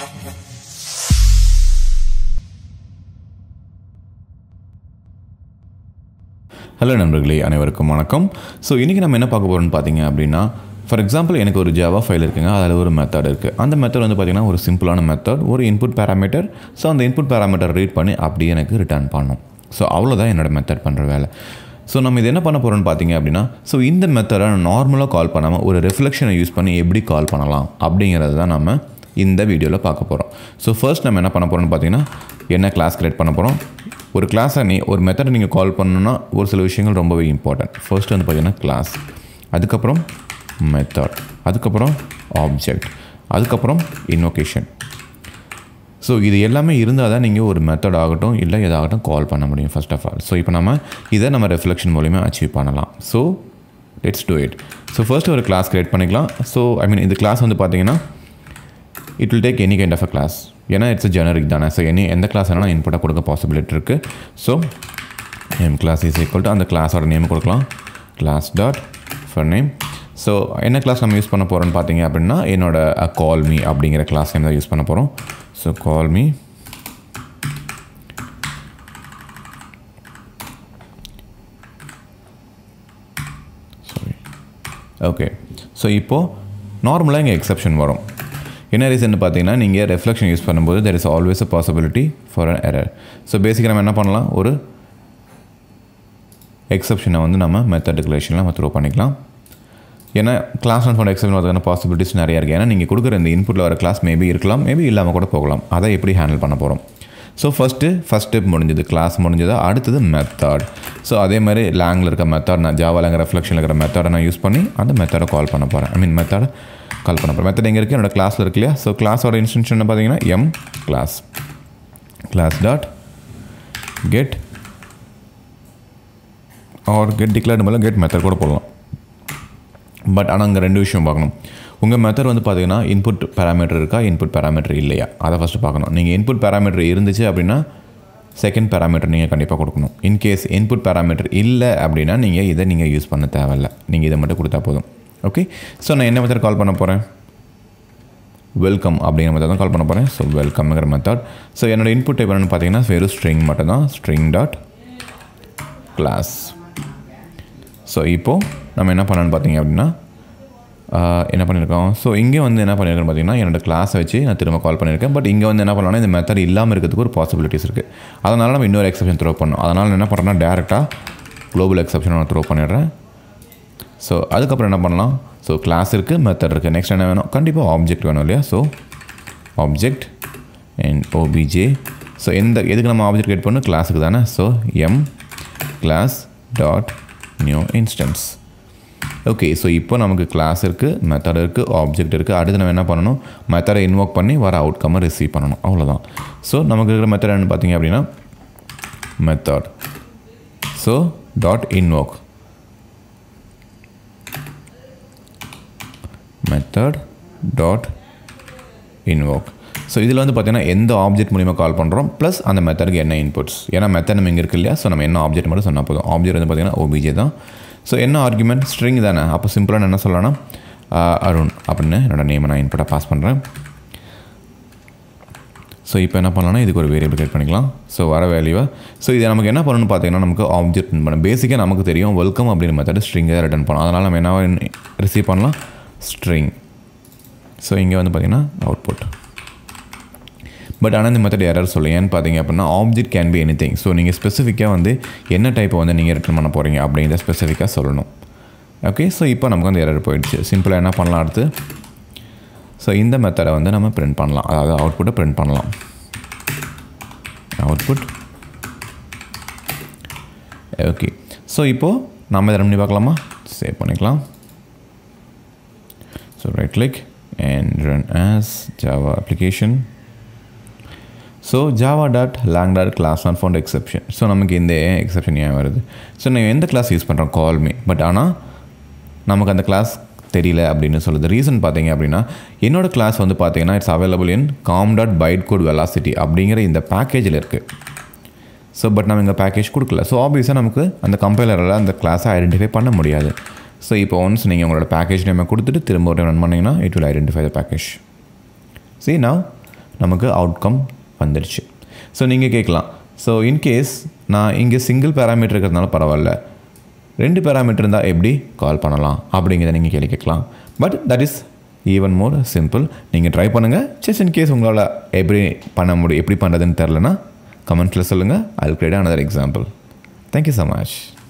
hello நண்பர்களே அனைவருக்கும் வணக்கம் ஸோ இன்றைக்கி நம்ம என்ன பார்க்க போகிறோம்னு பார்த்தீங்க அப்படின்னா ஃபார் எக்ஸாம்பிள் எனக்கு ஒரு ஜாவா ஃபைல் இருக்குங்க அதில் ஒரு மெத்தட் இருக்குது அந்த மெத்தட் வந்து பார்த்திங்கன்னா ஒரு சிம்பிளான மெத்தட் ஒரு இன்புட் பேராமீட்டர் ஸோ அந்த இன்புட் பேராமீட்டர் ரீட் பண்ணி அப்படியே எனக்கு ரிட்டர்ன் பண்ணும் ஸோ அவ்வளோதான் என்னோடய மெத்தட் பண்ணுற வேலை ஸோ நம்ம இது என்ன பண்ண போகிறோம்னு பார்த்தீங்க அப்படின்னா ஸோ இந்த மெத்தடை நார்மலாக கால் பண்ணாமல் ஒரு ரிஃப்ளெக்ஷனை யூஸ் பண்ணி எப்படி கால் பண்ணலாம் அப்படிங்கிறது தான் நம்ம இந்த வீடியோவில் பார்க்க போகிறோம் ஸோ ஃபர்ஸ்ட் நம்ம என்ன பண்ண போகிறோம்னு பார்த்தீங்கன்னா என்ன கிளாஸ் கிரியேட் பண்ண போகிறோம் ஒரு கிளாஸை நீ ஒரு மெத்தடை நீங்கள் கால் பண்ணணுன்னா ஒரு சில விஷயங்கள் ரொம்பவே இம்பார்ட்டன்ட் ஃபர்ஸ்ட் வந்து பார்த்தீங்கன்னா கிளாஸ் அதுக்கப்புறம் மெத்தட் அதுக்கப்புறம் ஆப்ஜெக்ட் அதுக்கப்புறம் இன்வொகேஷன் ஸோ இது எல்லாமே இருந்தால் தான் நீங்கள் ஒரு மெத்தட் ஆகட்டும் இல்லை எதாகட்டும் கால் பண்ண முடியும் ஃபர்ஸ்ட் ஆஃப் ஆல் ஸோ இப்போ நம்ம இதை நம்ம ரெஃப்ளெக்ஷன் மூலிமா அச்சீவ் பண்ணலாம் so let's do it so first ஒரு கிளாஸ் கிரியேட் பண்ணிக்கலாம் ஸோ ஐ மீன் இந்த கிளாஸ் வந்து பார்த்தீங்கன்னா it will take any kind of a class ஏன்னா இட்ஸ் ஜெனரிக் தானே ஸோ எனி எந்த கிளாஸ் வேணால் இன்புட்டாக கொடுக்க பாசிபிலிட்டி இருக்குது so name class is equal to அந்த கிளாஸோட நேம் கொடுக்கலாம் class dot for name so என்ன கிளாஸ் நம்ம யூஸ் பண்ண போகிறோம்னு பார்த்தீங்க அப்படின்னா என்னோட கால் மீ அப்படிங்கிற கிளாஸ் நேம் தான் யூஸ் பண்ண போகிறோம் so call me sorry okay so இப்போது நார்மலாக இங்கே எக்ஸப்ஷன் வரும் என்ன ரீசன் பார்த்தீங்கன்னா நீங்கள் ரெஃப்ளெக்ஷன் யூஸ் பண்ணும்போது there is always a possibility for an error so பேசிக்காக நம்ம என்ன பண்ணலாம் ஒரு எக்ஸப்ஷனை வந்து நம்ம மெத்தட் டிக்ளரேஷனில் நம்ம த்ரோ பண்ணிக்கலாம் ஏன்னா கிளாஸ் ஒன் ஃபோன் எக்ஸப்ஷன் வரதுக்கான பாசிபிலிட்டிஸ் நிறையா இருக்குது ஏன்னா நீங்கள் கொடுக்குற இந்த இன்புட்டில் வர கிளாஸ் மேபி இருக்கலாம் மேபி இல்லாமல் கூட போகலாம் அதை எப்படி ஹேண்டில் பண்ண போகிறோம் ஸோ ஃபஸ்ட்டு ஃபஸ்ட் ஸ்டெப் முடிஞ்சது கிளாஸ் முடிஞ்சது அடுத்தது மெத்தட் ஸோ அதே மாதிரி லேங்கில் இருக்க மெத்தட் நான் ஜாவாலங்க ரெஃப்ளெக்ஷனில் இருக்கிற மெத்தடை நான் யூஸ் பண்ணி அந்த மெத்தடை கால் பண்ண போகிறேன் ஐ மீன் மெத்தடை கால் பண்ண போகிறேன் மெத்தட் எங்கே இருக்குது என்னோட கிளாஸில் இருக்கு இல்லையா ஸோ கிளாஸோட இன்ஸ்ட்ரக்ஷன் பார்த்தீங்கன்னா M class class dot get or get declared மேலே கெட் மெத்தட் கூட போடலாம் பட் ஆனால் அங்கே ரெண்டு விஷயம் பார்க்கணும் உங்கள் மெத்தட் வந்து பார்த்தீங்கன்னா இன்புட் பேராமீட்டர் இருக்கா இன்புட் பேராமீட்டர் இல்லையா அதை ஃபஸ்ட்டு பார்க்கணும் நீங்கள் இன்புட் பேராமீட்டர் இருந்துச்சு அப்படின்னா செகண்ட் பேராமீட்டர் நீங்கள் கண்டிப்பாக கொடுக்கணும் இன்கேஸ் இன்புட் பேராமீட்டர் இல்லை அப்படின்னா நீங்கள் இதை நீங்கள் யூஸ் பண்ண தேவையில்ல நீங்கள் இதை மட்டும் கொடுத்தா போதும் ஓகே ஸோ நான் என்ன மெத்தட் கால் பண்ண போகிறேன் வெல்கம் அப்படிங்கிற மெத்தட் தான் கால் பண்ண போகிறேன் ஸோ வெல்கம்ங்கிற மெத்தட் ஸோ என்னோடய இன்புட் டைப் என்னென்னு பார்த்தீங்கன்னா வெறும் ஸ்ட்ரிங் மட்டும் தான் ஸ்ட்ரிங் டாட் கிளாஸ் ஸோ இப்போது நம்ம என்ன பண்ணலான்னு பார்த்தீங்க அப்படின்னா என்ன பண்ணியிருக்கோம் ஸோ இங்கே வந்து என்ன பண்ணியிருக்கேன்னு பார்த்தீங்கன்னா என்னோடய கிளாஸை வச்சு நான் திரும்ப கால் பண்ணியிருக்கேன் பட் இங்கே வந்து என்ன பண்ணலாம்னா இந்த மெத்தட் இல்லாமல் இருக்கிறதுக்கு ஒரு பாசிபிலிட்டிஸ் இருக்குது அதனால் நம்ம இன்னொரு எக்ஸப்ஷன் த்ரோ பண்ணோம் அதனால் என்ன பண்ணுறேன்னா டேரெக்டாக குளோபல் எக்ஸப்ஷன் நான் த்ரோ பண்ணிடுறேன் ஸோ அதுக்கப்புறம் என்ன பண்ணலாம் ஸோ கிளாஸ் இருக்குது மெத்தட் இருக்குது நெக்ஸ்ட் என்ன வேணும் கண்டிப்பாக ஆப்ஜெக்ட் வேணும் இல்லையா so object and OBJ so எந்த எதுக்கு நம்ம ஆப்ஜெக்ட் கிரியேட் பண்ணணும் கிளாஸுக்கு தானே so M class dot new instance okay so இப்போ நமக்கு கிளாஸ் இருக்குது மெத்தட் இருக்குது ஆப்ஜெக்ட் இருக்குது அடுத்து நம்ம என்ன பண்ணணும் மெத்தடை இன்வோக் பண்ணி வர அவுட்கம்மை ரிசீவ் பண்ணணும் அவ்வளோதான் ஸோ நமக்கு இருக்கிற மெத்தட் என்ன பார்த்தீங்க அப்படின்னா method so dot invoke method dot invoke so இதில் வந்து பார்த்தீங்கன்னா எந்த ஆப்ஜெக்ட் மூலிமா கால் பண்ணுறோம் ப்ளஸ் அந்த மெத்தடுக்கு என்ன இன்புட்ஸ் ஏன்னா மெத்தட் நம்ம இங்கே இருக்கு இல்லையா ஸோ நம்ம என்ன ஆப்ஜெக்ட் மட்டும் சொன்னால் போதும் ஆப்ஜெக்ட் வந்து பார்த்தீங்கன்னா ஓபிஜே தான் ஸோ என்ன ஆர்குமெண்ட் ஸ்ட்ரிங் தானே அப்போ சிம்பிளாக நான் என்ன சொல்லலாம்னா அருண் அப்படின்னு என்னோடய நேமை நான் இன்புட்டாக பாஸ் பண்ணுறேன் ஸோ இப்போ என்ன பண்ணலாம்னா இதுக்கு ஒரு வேரியபிள் கிரியேட் பண்ணிக்கலாம் ஸோ வர வேல்யூவை ஸோ இதை நமக்கு என்ன பண்ணணும்னு பார்த்தீங்கன்னா நமக்கு ஆப்ஜெக்ட் பண்ண பேசிக்காக நமக்கு தெரியும் வெல்கம் அப்படின்ற மெத்தட் ஸ்ட்ரிங்கை ரிட்டர்ன் பண்ணோம் அதனால் நம்ம என்ன ரிசீவ் பண்ணலாம் ஸ்ட்ரிங் ஸோ இங்கே வந்து பார்த்திங்கன்னா அவுட்புட் பட் ஆனால் இந்த மெத்தட் எரர் சொல்லு ஏன்னு பார்த்தீங்க அப்படின்னா object can be any thing so நீங்கள் ஸ்பெசிஃபிக்காக வந்து என்ன டைப்பை வந்து நீங்கள் ரிட்டர்ன் பண்ண போகிறீங்க அப்படிங்கிறத ஸ்பெசிஃபிக்காக சொல்லணும் ஓகே ஸோ இப்போ நமக்கு வந்து எரர் போயிடுச்சு சிம்பிளாக என்ன பண்ணலாம் அடுத்து ஸோ இந்த மெத்தடை வந்து நம்ம பிரிண்ட் பண்ணலாம் அதாவது அவுட்புட்டை பிரிண்ட் பண்ணலாம் அவுட்புட் ஓகே ஸோ இப்போது நம்ம இதை பண்ணி பார்க்கலாமா சேவ் பண்ணிக்கலாம் so right click and run as Java application so Java dot lang dot class not found exception so நமக்கு இந்த எக்ஸப்ஷன் ஏன் வருது ஸோ நான் எந்த கிளாஸ் யூஸ் பண்ணுறோம் கால் மீ பட் ஆனால் நமக்கு அந்த கிளாஸ் தெரியல அப்படின்னு சொல்லுது ரீசன் பார்த்தீங்க அப்படின்னா என்னோட கிளாஸ் வந்து பார்த்தீங்கன்னா it's available in com dot byte code velocity அப்படிங்கிற இந்த பேக்கேஜில் இருக்குது ஸோ பட் நம்ம இங்கே பேக்கேஜ் கொடுக்கல ஸோ ஆப்வியஸாக நமக்கு அந்த கம்பைலரில் அந்த கிளாஸை ஐடென்டிஃபை பண்ண முடியாது ஸோ இப்போ ஒன்ஸ் நீங்கள் உங்களோட பேக்கேஜ் நேமை கொடுத்துட்டு திரும்ப ஒரு ரன் பண்ணிங்கன்னா it will identify the package see நான் நமக்கு அவுட்கம் வந்துடுச்சு ஸோ நீங்கள் கேட்கலாம் ஸோ இன்கேஸ் நான் இங்கே சிங்கிள் பேராமீட்டர் இருக்கிறதுனால பரவாயில்ல ரெண்டு பேராமீட்டர் இருந்தால் எப்படி கால் பண்ணலாம் அப்படிங்கிறத நீங்கள் கேள்வி கேட்கலாம் but that is even more simple நீங்கள் ட்ரை பண்ணுங்கள் ஜஸ்ட் இன் கேஸ் உங்களால் எப்படி பண்ண முடியும் எப்படி பண்ணுறதுன்னு தெரிலனா கமெண்ட்ஸில் சொல்லுங்கள் I create another example thank you so much